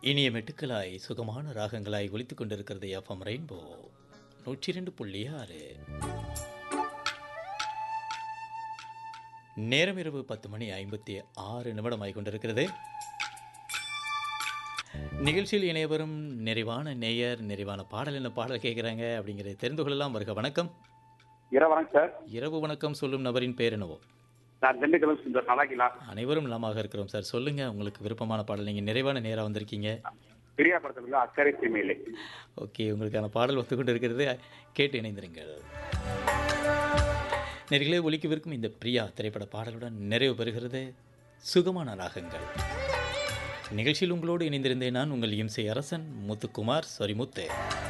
இனிய மெட்டுக்களாய் சுகமான ராகங்களாய் ஒலித்துக் கொண்டிருக்கிறது எஃப்எம் ரெயின்போ நூற்றி ரெண்டு புள்ளி ஆறு நேரம் இரவு பத்து மணி ஐம்பத்தி ஆறு நிமிடம் ஆகி கொண்டிருக்கிறது நிகழ்ச்சியில் இணையவரும் நிறைவான நேயர் நிறைவான பாடல் என்ன பாடல் கேட்குறாங்க அப்படிங்கிறத தெரிந்து கொள்ளலாம் வருக வணக்கம் இரவு வணக்கம் சார் இரவு வணக்கம் சொல்லும் நபரின் பேர் என்னவோ நான் திண்டுக்கல் சுந்தர் நல்லாக்கிலா அனைவரும் நலமாக இருக்கிறோம் சார் சொல்லுங்க உங்களுக்கு விருப்பமான பாடல் நீங்க நிறைவான நேரா வந்திருக்கீங்க பிரியா படத்துல அக்கறை தீமையிலே ஓகே உங்களுக்கான பாடல் வந்து கொண்டு இருக்கிறது கேட்டு இணைந்திருங்கள் நேர்களே ஒலிக்கவிருக்கும் இந்த பிரியா திரைப்பட பாடலுடன் நிறைவு பெறுகிறது சுகமான ராகங்கள் நிகழ்ச்சியில் உங்களோடு இணைந்திருந்தேன் நான் உங்கள் இம்சை அரசன் முத்துக்குமார் சொரிமுத்து